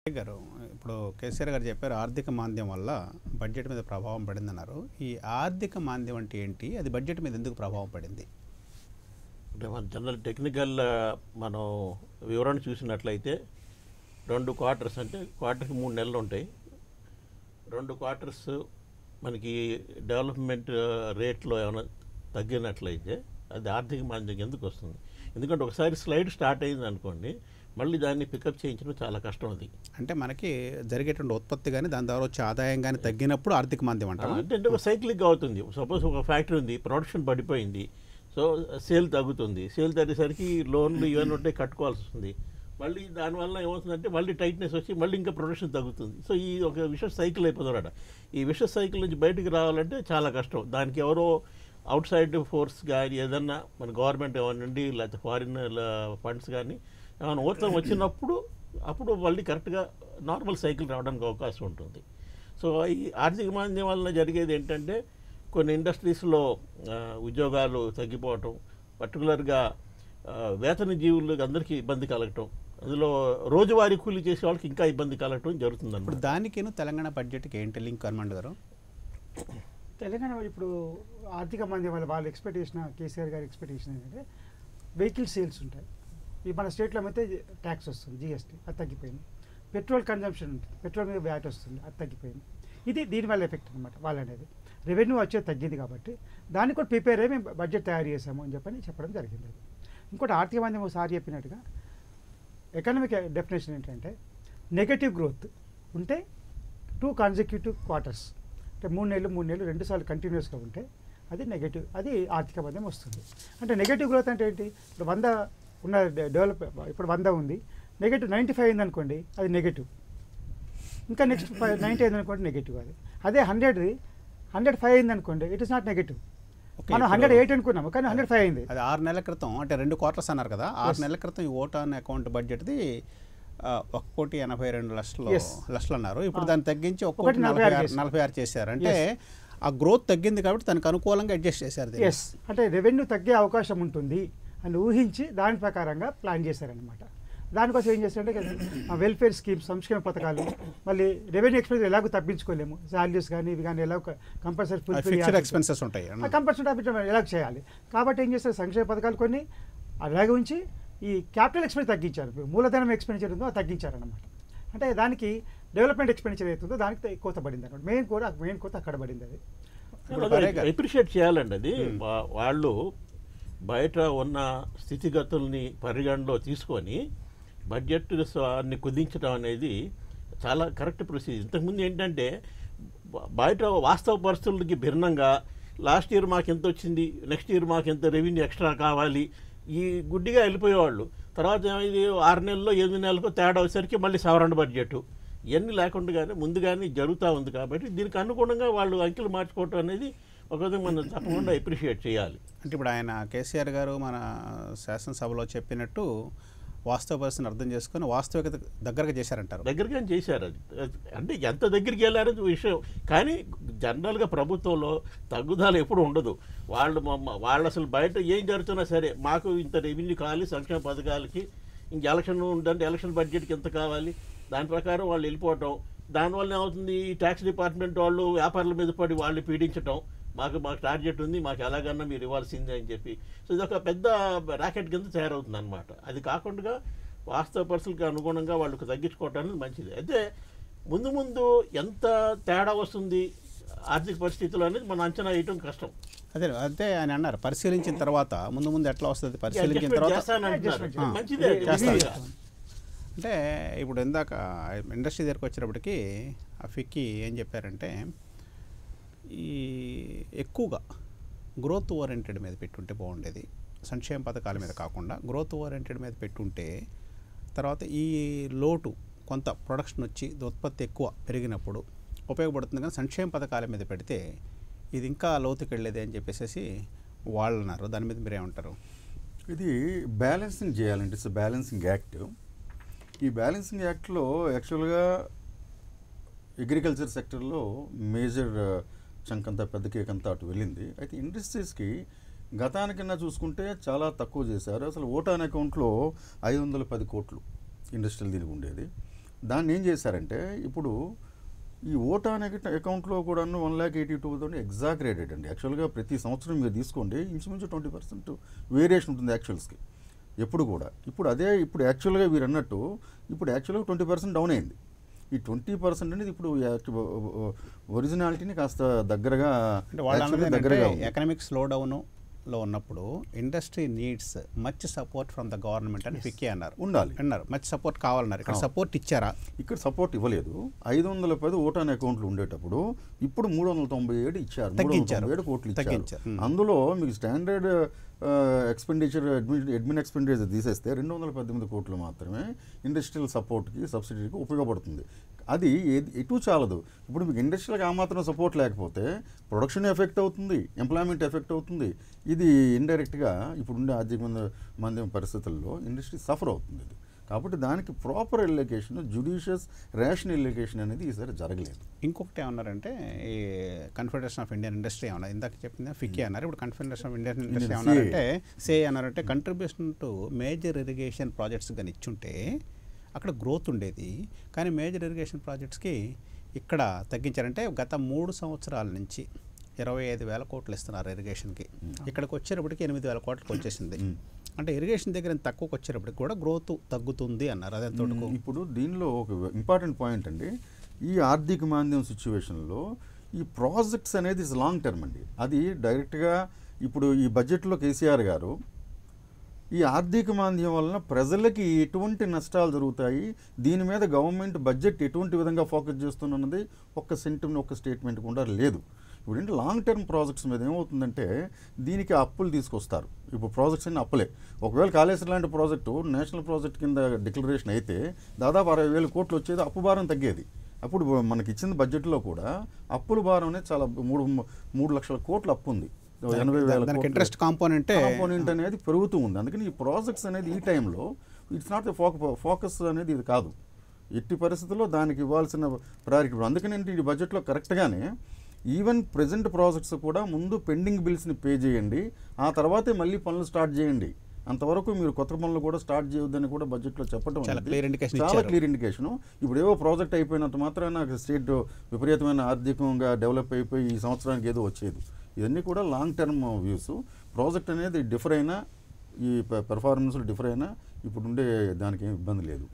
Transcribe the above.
గారు ఇప్పుడు కేసీఆర్ గారు చెప్పారు ఆర్థిక మాంద్యం వల్ల బడ్జెట్ మీద ప్రభావం పడిందన్నారు ఈ ఆర్థిక మాంద్యం అంటే ఏంటి అది బడ్జెట్ మీద ఎందుకు ప్రభావం పడింది అంటే మన జనరల్ టెక్నికల్ ఆ, మనం వివరణ చూసినట్లయితే రెండు క్వార్టర్స్ అంటే క్వార్టర్కి మూడు నెలలు ఉంటాయి రెండు క్వార్టర్స్ మనకి డెవలప్మెంట్ రేట్లో ఏమైనా తగ్గినట్లయితే అది ఆర్థిక మాంద్యం ఎందుకు వస్తుంది ఎందుకంటే ఒకసారి స్లైడ్ స్టార్ట్ అయింది అనుకోండి మళ్ళీ దాన్ని పికప్ చేయించడం చాలా కష్టం అది అంటే మనకి జరిగేటువంటి ఉత్పత్తి కానీ దాని ద్వారా వచ్చే ఆదాయం కానీ తగ్గినప్పుడు ఆర్థిక మాంద్యం అంటాం అంటే అంటే ఒక సైక్లిక్ అవుతుంది సపోజ్ ఒక ఫ్యాక్టరీ ఉంది ప్రొడక్షన్ పడిపోయింది సో సేల్ తగ్గుతుంది సేల్ తగ్గేసరికి లోన్లు ఇవన్నీ ఉంటే కట్టుకోవాల్సి వస్తుంది మళ్ళీ దానివల్ల ఏమవుతుందంటే మళ్ళీ టైట్నెస్ వచ్చి మళ్ళీ ఇంకా ప్రొడక్షన్ తగ్గుతుంది సో ఈ ఒక విష సైకిల్ అయిపోతుందట ఈ విష సైకిల్ నుంచి బయటికి రావాలంటే చాలా కష్టం దానికి ఎవరో అవుట్ సైడ్ ఫోర్స్ కానీ ఏదన్నా మన గవర్నమెంట్ ఏమనండి లేకపోతే ఫారిన్ ఫండ్స్ కానీ ఏమైనా ఊతం వచ్చినప్పుడు అప్పుడు మళ్ళీ కరెక్ట్గా నార్మల్ సైకిల్ రావడానికి అవకాశం ఉంటుంది సో ఈ ఆర్థిక మాంద్యం వలన జరిగేది ఏంటంటే కొన్ని ఇండస్ట్రీస్లో ఆ, ఉద్యోగాలు తగ్గిపోవటం పర్టికులర్గా వేతన జీవులకు అందరికీ ఇబ్బంది కలగటం అందులో రోజువారీ కూలీ చేసే వాళ్ళకి ఇంకా ఇబ్బంది కలగటం జరుగుతుంది ఇప్పుడు దానికిను తెలంగాణ బడ్జెట్కి ఏంటి లింక్ హనుమంత్ గారు తెలంగాణ వాళ్ళు ఇప్పుడు ఆర్థిక మంది వల్ల వాళ్ళు ఎక్స్పెక్ట్ చేసిన కేసీఆర్ గారి ఎక్స్పెక్టేషన్ ఏంటంటే వెహికల్ సేల్స్ ఉంటాయి ఈ మన స్టేట్లో అయితే ట్యాక్స్ వస్తుంది జిఎస్టీ అది తగ్గిపోయింది పెట్రోల్ కన్జంప్షన్ ఉంటుంది పెట్రోల్ మీద వ్యాట్ వస్తుంది అది తగ్గిపోయింది ఇది దీనివల్ల ఎఫెక్ట్ అనమాట వాళ్ళు అనేది రెవెన్యూ వచ్చేది తగ్గింది కాబట్టి దాన్ని కూడా ప్రిపేర్ అయ్యి మేము బడ్జెట్ తయారు చేసాము అని చెప్పని చెప్పడం జరిగింది అది ఇంకోటి ఆర్థిక మంది ఒకసారి చెప్పినట్టుగా ఎకనామిక్ డెఫినేషన్ ఏంటంటే నెగటివ్ గ్రోత్ ఉంటే టూ కాన్సిక్యూటివ్ క్వార్టర్స్ అంటే మూడు నెలలు మూడు నెలలు రెండుసార్లు కంటిన్యూస్గా ఉంటే అది నెగటివ్ అది ఆర్థిక మందం వస్తుంది అంటే నెగటివ్ గ్రోత్ అంటే ఏంటి ఇప్పుడు వంద ఉన్న డె- డెవలప్ ఇప్పుడు వంద ఉంది నెగటివ్ నైంటీ ఫైవ్ అయింది అనుకోండి అది నెగటివ్ ఇంకా నెక్స్ట్ ఫైవ్ నైంటీ అయింది అనుకోండి నెగటివ్ అది అదే హండ్రెడ్ హండ్రెడ్ ఫైవ్ అయింది అనుకోండి it is not negative Okay, మనం ఇప్పుడు- హండ్రెడ్ ఎయిట్ అనుకున్నాము కానీ హండ్రెడ్ ఫైవ్ అయింది అది ఆరు నెలల క్రితం అంటే రెండు క్వార్టర్స్ అన్నారు కదా ఆరు Yes. నెలల క్రితం ఈ ఓటాన్ అకౌంట్ బడ్జెట్ది ఆ, ఒక కోటి ఎనభై రెండు లక్షలు Yes. లక్షలు అన్నారు ఇప్పుడు ఆ. దాన్ని తగ్గించి ఒక ఒకటి కోటి నలభై నలభై ఆరు ఆరు చేశారు. నలభై ఆరు చేశారు అంటే Yes. ఆ గ్రోత్ తగ్గింది కాబట్టి దానికి అనుకూలంగా అడ్జస్ట్ చేశారు దీన్ని. ఎస్ అంటే రెవెన్యూ తగ్గే అవకాశం ఉంటుంది అని ఊహించి దాని ప్రకారంగా ప్లాన్ చేశారనమాట దానికోసం ఏం చేస్తారంటే వెల్ఫేర్ స్కీమ్స్ సంక్షేమ పథకాలు మళ్ళీ రెవెన్యూ ఎక్స్పెన్స్ ఎలాగో తప్పించుకోలేము శాలరీస్ కానీ ఇవి కానీ ఎలా కంపల్సరీ ఆ ఫిక్స్డ్ ఎక్స్పెన్సెస్ ఉంటాయి కంపల్సరీ ఎలా చేయాలి కాబట్టి ఏం చేస్తారు సంక్షేమ పథకాలు కొన్ని అలాగే ఉంచి ఈ క్యాపిటల్ ఎక్స్పెన్స్ తగ్గించారు ఇప్పుడు మూలధనం ఎక్స్పెండిచర్ ఉందో అది తగ్గించారనమాట అంటే దానికి డెవలప్మెంట్ ఎక్స్పెండిచర్ అవుతుందో దానికి త- కోత పడింది అనమాట మెయిన్ కూడా మెయిన్ కోత అక్కడ పడింది అది ఇప్పుడు పరేగా- అప్రిషియేట్ చేయాలండి అది వా- వాళ్ళు బయట ఉన్న స్థితిగతుల్ని పరిగణలో తీసుకొని బడ్జెట్ అన్ని కుదించడం అనేది చాలా కరెక్ట్ ప్రొసీజర్ ఇంతకుముందు ఏంటంటే బ- బయట వాస్తవ పరిస్థితులకి భిన్నంగా లాస్ట్ ఇయర్ మాకు ఎంత వచ్చింది నెక్స్ట్ ఇయర్ మాకు ఎంత రెవెన్యూ ఎక్స్ట్రా కావాలి ఈ గుడ్డిగా వెళ్ళిపోయేవాళ్ళు తర్వాత ఏమైంది ఆరు నెలల్లో ఎనిమిది నెలలకు తేడా వచ్చేసరికి మళ్ళీ సవరణ బడ్జెట్ ఇవన్నీ లేకుండానే ముందుగానే జరుగుతూ ఉంది కాబట్టి దీనికి అనుగుణంగా వాళ్ళు అంకెలు మార్చుకోవటం అనేది ఒక విధంగా మనం తప్పకుండా అప్రిషియేట్ చేయాలి అంటే ఇప్పుడు ఆయన కేసీఆర్ గారు మన శాసనసభలో చెప్పినట్టు వాస్తవ పరిస్థితిని అర్థం చేసుకొని వాస్తవికత దగ్గరగా చేశారంటారు దగ్గరగా చేశారు అది అంటే ఎంత దగ్గరికి వెళ్ళారని విషయం కానీ జనరల్గా ప్రభుత్వంలో తగ్గుదల ఎప్పుడు ఉండదు వాళ్ళు మమ్మ- వాళ్ళు అసలు బయట ఏం జరుగుతున్నా సరే మాకు ఇంత రెవెన్యూ కావాలి సంక్షేమ పథకాలకి ఇంక ఎలక్షన్ ఉందంటే ఎలక్షన్ బడ్జెట్కి ఎంత కావాలి దాని ప్రకారం వాళ్ళు వెళ్ళిపోవటం దానివల్ల ఏమవుతుంది ఈ ట్యాక్స్ డిపార్ట్మెంట్ వాళ్ళు వ్యాపారుల మీద పడి వాళ్ళు పీడించటం మాకు మాకు టార్గెట్ ఉంది మాకు ఎలాగన్నా మీరు ఇవ్వాల్సిందే అని చెప్పి సో ఇది ఒక పెద్ద ర్యాకెట్ కింద తయారవుతుంది అనమాట అది కాకుండా వాస్తవ పరిస్థితులకు అనుగుణంగా వాళ్ళకు తగ్గించుకోవటం అనేది మంచిది అయితే ముందు ముందు ఎంత తేడా వస్తుంది ఆర్థిక పరిస్థితులు అనేది మనం అంచనా వేయటం కష్టం అదే అదే ఆయన అన్నారు పరిశీలించిన తర్వాత ముందు ముందు ఎట్లా వస్తుంది పరిశీలించిన Adjustment తర్వాత చేస్తానంటున్నారు. Adjustment. మంచిదే అది. చేస్తారు. చేస్తారు. అంటే ఇప్పుడు ఇందాక ఇండస్ట్రీ దగ్గరకు వచ్చేటప్పటికి ఆ ఫిక్కి ఏం చెప్పారంటే ఈ ఎక్కువగా గ్రోత్ ఓరియంటెడ్ మీద పెట్టుంటే బాగుండేది సంక్షేమ పథకాల మీద కాకుండా గ్రోత్ ఓరియంటెడ్ మీద పెట్టుంటే తర్వాత ఈ లోటు కొంత ప్రొడక్షన్ వచ్చి ఉత్పత్తి ఎక్కువ పెరిగినప్పుడు ఉపయోగపడుతుంది కానీ సంక్షేమ పథకాల మీద పెడితే ఇది ఇంకా లోతుకి వెళ్ళేది అని చెప్పేసి వాళ్ళు అన్నారు దాని మీద మీరేమంటారు ఇది బ్యాలెన్సింగ్ చేయాలంటే ఇట్స్ బ్యాలెన్సింగ్ యాక్ట్ ఈ బ్యాలెన్సింగ్ యాక్ట్లో యాక్చువల్గా అగ్రికల్చర్ సెక్టర్లో మేజర్ చంక్ అంతా పెద్ద కేక్ అంతా అటు వెళ్ళింది అయితే ఇండస్ట్రీస్కి గతానికన్నా చూసుకుంటే చాలా తక్కువ చేశారు అసలు ఓటాన్ అకౌంట్లో ఐదు వందల పది కోట్లు ఇండస్ట్రియల్ దీనికి ఉండేది దాన్ని ఏం చేశారంటే ఇప్పుడు ఈ ఓటా నెగటివ్ అకౌంట్లో కూడా one lakh eighty two thousand exaggerated అండి యాక్చువల్గా ప్రతి సంవత్సరం మీరు తీసుకోండి ఇంచుమించు ట్వంటీ పర్సెంట్ వేరియేషన్ ఉంటుంది యాక్చువల్స్కి ఎప్పుడు కూడా ఇప్పుడు అదే ఇప్పుడు యాక్చువల్గా మీరు అన్నట్టు ఇప్పుడు యాక్చువల్గా ట్వంటీ పర్సెంట్ డౌన్ అయింది ఈ ట్వంటీ పర్సెంట్ అనేది ఇప్పుడు ఒరిజినాలిటీని కాస్త దగ్గరగా అంటే వాళ్ళు actually అన్నది దగ్గరగా ఏంటంటే ఉంది. ఎకనామిక్ స్లో లో ఉన్నప్పుడు industry needs much support from the government అని ఫిక్కి అన్నారు ఉండాలి. అన్నారు మచ్ సపోర్ట్ కావాలన్నారు ఇక్కడ సపోర్ట్ ఇచ్చారా ఇక్కడ సపోర్ట్ ఇవ్వలేదు ఐదు వందల పది ఓటాన్ అకౌంట్లు ఉండేటప్పుడు ఇప్పుడు మూడు వందల తొంభై ఏడు ఇచ్చారు మూడు వందల తగ్గించారు. తొంభై ఏడు కోట్లు ఇచ్చారు తగ్గించారు. Hmm. అందులో మీకు standard expenditure admin admin expenditure తీసేస్తే రెండు వందల పద్దెనిమిది కోట్లు మాత్రమే ఇండస్ట్రియల్ సపోర్ట్కి సబ్సిడీకి ఉపయోగపడుతుంది అది ఏది ఎటు చాలదు ఇప్పుడు మీకు ఇండస్ట్రీలకు ఆ మాత్రం సపోర్ట్ లేకపోతే ప్రొడక్షన్ ఎఫెక్ట్ అవుతుంది ఎంప్లాయ్మెంట్ ఎఫెక్ట్ అవుతుంది ఇది ఇండైరెక్ట్గా ఇప్పుడుండే ఆర్థిక మంద- మందం పరిస్థితుల్లో ఇండస్ట్రీ సఫర్ అవుతుంది ఇది కాబట్టి దానికి proper allocation judicious ration allocation అనేది ఈసారి జరగలేదు ఇంకొకటి ఏమన్నారంటే ఈ కన్ఫెడరేషన్ ఆఫ్ ఇండియన్ ఇండస్ట్రీ ఏమన్నారు ఇందాక చెప్పింది ఫిక్కీ అన్నారు ఇప్పుడు Confederation of Indian Industry Indian ఏమన్నారంటే సే అన్నారంటే contribution to major irrigation projects కానీ ఇచ్చుంటే అక్కడ గ్రోత్ ఉండేది కానీ మేజర్ ఇరిగేషన్ ప్రాజెక్ట్స్కి ఇక్కడ తగ్గించారంటే గత మూడు సంవత్సరాల నుంచి ఇరవై ఐదు వేల కోట్లు ఇస్తున్నారు ఇరిగేషన్కి ఇక్కడికి వచ్చేటప్పటికి ఎనిమిది వేల కోట్లకు వచ్చేసింది అంటే ఇరిగేషన్ దగ్గర ఇంత తక్కువకి వచ్చేటప్పటికి కూడా గ్రోత్ తగ్గుతుంది అన్నారు అదే తోటకు ఇప్పుడు దీనిలో ఒక ఇంపార్టెంట్ పాయింట్ అండి ఈ ఆర్థిక మాంద్యం సిచ్యువేషన్లో ఈ ప్రాజెక్ట్స్ అనేది ఇస్ లాంగ్ టర్మ్ అండి అది డైరెక్ట్గా ఇప్పుడు ఈ బడ్జెట్లో కేసీఆర్ గారు ఈ ఆర్థిక మాంద్యం వలన ప్రజలకి ఎటువంటి నష్టాలు జరుగుతాయి దీని మీద గవర్నమెంట్ బడ్జెట్ ఎటువంటి విధంగా ఫోకస్ చేస్తున్నది ఒక్క సెంటిమెంట్ ఒక్క స్టేట్మెంట్ కూడా లేదు ఇప్పుడు ఏంటి లాంగ్ టర్మ్ ప్రాజెక్ట్స్ మీద ఏమవుతుందంటే దీనికి అప్పులు తీసుకొస్తారు ఇప్పుడు ప్రాజెక్ట్స్ అన్ని అప్పులే ఒకవేళ కాళేశ్వరం లాంటి ప్రాజెక్టు నేషనల్ ప్రాజెక్ట్ కింద డిక్లరేషన్ అయితే దాదాపు అరవై వేల కోట్లు వచ్చేది అప్పు భారం తగ్గేది అప్పుడు మనకి ఇచ్చిన బడ్జెట్లో కూడా అప్పుల భారం అనేది చాలా మూడు మూడు లక్షల కోట్ల అప్పు ఉంది ఎనభై వేల దానికి కోట్లు. ఇంట్రెస్ట్ కాంపోనెంటే కాంపోనెంట్ అనేది పెరుగుతూ ఉంది అందుకని ఈ ప్రాజెక్ట్స్ అనేది ఈ టైంలో ఇట్స్ నాట్ ఫోకస్ అనేది ఇది కాదు ఎట్టి పరిస్థితుల్లో దానికి ఇవ్వాల్సిన ప్రయారిటీ అందుకని ఏంటి ఈ బడ్జెట్లో కరెక్ట్గానే ఈవెన్ ప్రజెంట్ ప్రాజెక్ట్స్ కూడా ముందు పెండింగ్ బిల్స్ని పే చేయండి ఆ తర్వాతే మళ్ళీ పనులు స్టార్ట్ చేయండి అంతవరకు మీరు కొత్త పనులు కూడా స్టార్ట్ చేయొద్దని కూడా బడ్జెట్లో చెప్పడం చాలా అనేది clear indication చాలా ఇచ్చారు. క్లియర్ ఇండికేషన్ ఇప్పుడు ఏవో ప్రాజెక్ట్ అయిపోయినంత మాత్రాన స్టేట్ విపరీతమైన ఆర్థికంగా డెవలప్ అయిపోయి ఈ సంవత్సరానికి ఏదో వచ్చేది ఇవన్నీ కూడా లాంగ్ టర్మ్ వ్యూస్ ప్రాజెక్ట్ అనేది డిఫర్ అయినా ఈ పెర్ఫార్మెన్స్ డిఫర్ అయినా ఇప్పుడు ఉండే దానికి ఏం ఇబ్బంది లేదు